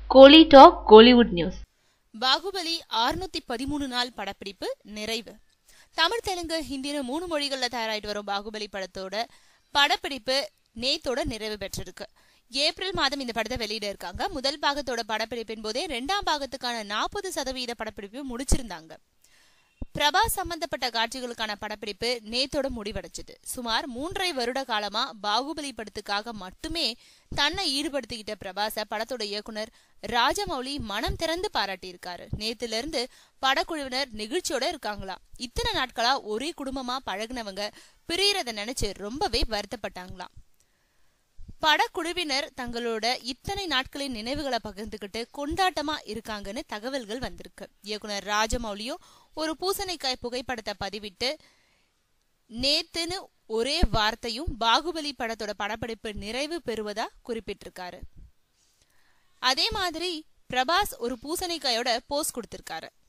கோலி talk Kollywood news Baahubali 613 பதிமூணு நாள் படப்பிடிப்பு நிறைவு தமிழ் தெலுங்கு ஹிந்தின்னு மூணு மொழிகள்ல தயாராயிட்டு வரும் பாகுபலி படத்தோட படப்பிடிப்பு நேத்தோட நிறைவு பெற்றிருக்கு ஏப்ரல் மாதம் இந்த படத்தை வெளியிட இருக்காங்க முதல் பாகத்தோட படப்பிடிப்பின் போதே ரெண்டாம் பாகத்துக்கான நாற்பது சதவீத படப்பிடிப்பு முடிச்சிருந்தாங்க பிரபாஸ் சம்பந்தப்பட்ட காட்சிகளுக்கான படப்பிடிப்பு நேத்தோட முடிவடைஞ்சது சுமார் மூன்றரை வருட காலமா பாகுபலி படத்துக்காக மட்டுமே தன்னை ஈடுபடுத்திக்கிட்ட பிரபாஸ படத்தோட இயக்குனர் ராஜமௌலி மனம் திறந்து பாராட்டியிருக்காரு நேத்துல இருந்து படக்குழுவினர் நிகழ்ச்சியோட இருக்காங்களாம் இத்தனை நாட்களா ஒரே குடும்பமா பழகுனவங்க பிரியறத நினைச்சு ரொம்பவே வருத்தப்பட்டாங்களாம் படக்குழுவினர் தங்களோட இத்தனை நாட்களின் நினைவுகளை பகிர்ந்துகிட்டு கொண்டாட்டமா இருக்காங்கன்னு தகவல்கள் வந்திருக்கு இயக்குனர் ராஜமௌலியும் ஒரு பூசணிக்காய் புகைப்படத்தை பதிவிட்டு நேத்துன்னு ஒரே வார்த்தையும் பாகுபலி படத்தோட படப்பிடிப்பு நிறைவு பெறுவதா குறிப்பிட்டிருக்காரு அதே மாதிரி பிரபாஸ் ஒரு பூசணிக்காயோட போஸ்ட் கொடுத்திருக்காரு